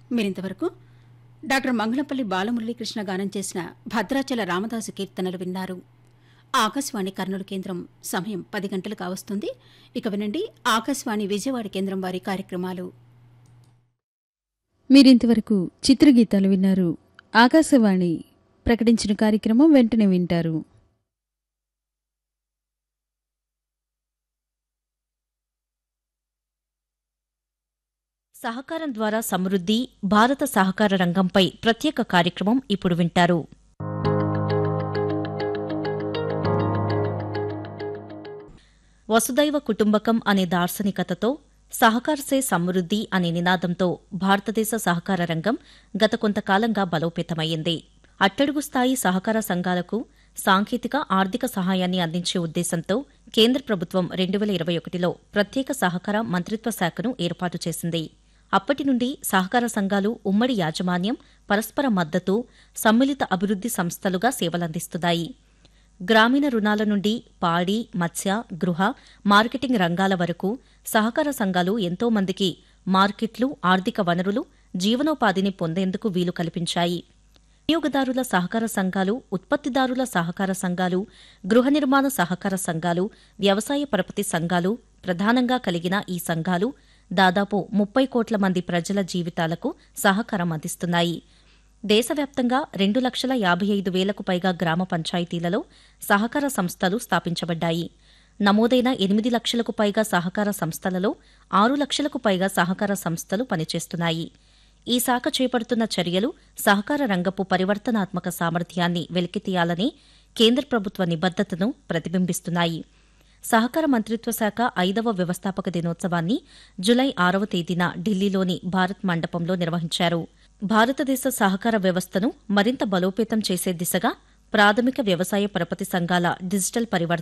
మీరింతవరకు డాక్టర్ మంగళంపల్లి బాలమురళీకృష్ణ గానం చేసిన భద్రాచల రామదాసు కీర్తనలు విన్నారు ఆకాశవాణి కర్నూలు కేంద్రం సమయం పది గంటలు కావస్తుంది ఇక వినండి ఆకాశవాణి విజయవాడ కేంద్రం వారి కార్యక్రమాలు మీరింతవరకు చిత్రగీతాలు విన్నారు ఆకాశవాణి ప్రకటించిన కార్యక్రమం వెంటనే వింటారు సహకారం ద్వారా సమృద్ధి భారత సహకార రంగంపై ప్రత్యేక కార్యక్రమం ఇప్పుడు వింటారు వసుదైవ కుటుంబకం అనే దార్శనికతతో సహకారసే సమృద్ధి అనే నినాదంతో భారతదేశ సహకార రంగం గత కొంతకాలంగా బలోపేతమైంది అట్టడుగు స్థాయి సహకార సంఘాలకు సాంకేతిక ఆర్థిక సహాయాన్ని అందించే ఉద్దేశంతో కేంద్ర ప్రభుత్వం రెండు వేల ఇరవై ఒకటిలో ప్రత్యేక సహకార మంత్రిత్వ శాఖను ఏర్పాటు చేసింది అప్పటి నుండి సహకార సంఘాలు ఉమ్మడి యాజమాన్యం పరస్పర మద్దతు సమ్మిళిత అభివృద్ది సంస్థలుగా సేవలందిస్తున్నాయి గ్రామీణ రుణాల నుండి పాడి మత్స్య గృహ మార్కెటింగ్ రంగాల వరకు సహకార సంఘాలు ఎంతో మందికి మార్కెట్లు ఆర్థిక వనరులు జీవనోపాధిని పొందేందుకు వీలు కల్పించాయి వినియోగదారుల సహకార సంఘాలు ఉత్పత్తిదారుల సహకార సంఘాలు గృహ నిర్మాణ సహకార సంఘాలు వ్యవసాయ పరపతి సంఘాలు ప్రధానంగా కలిగిన ఈ సంఘాలు దాదాపు ముప్పై కోట్ల మంది ప్రజల జీవితాలకు సహకారం అందిస్తున్నాయి దేశవ్యాప్తంగా రెండు లక్షల యాభై ఐదు వేలకు పైగా గ్రామ పంచాయతీలలో సహకార సంస్థలు స్థాపించబడ్డాయి నమోదైన ఎనిమిది లక్షలకు పైగా సహకార సంస్థలలో ఆరు లక్షలకు పైగా సహకార సంస్థలు పనిచేస్తున్నాయి ఈ శాఖ చేపడుతున్న చర్యలు సహకార రంగపు పరివర్తనాత్మక సామర్థ్యాన్ని వెలికితీయాలని కేంద్ర ప్రభుత్వ నిబద్దతను ప్రతిబింబిస్తున్నాయి సహకార మంత్రిత్వ శాఖ ఐదవ వ్యవస్థాపక దినోత్సవాన్ని జులై ఆరవ తేదీన ఢిల్లీలోని భారత్ మండపంలో నిర్వహించారు భారతదేశ సహకార వ్యవస్థను మరింత బలోపేతం చేసే దిశగా ప్రాథమిక వ్యవసాయ పరపతి సంఘాల డిజిటల్ పరివర్తన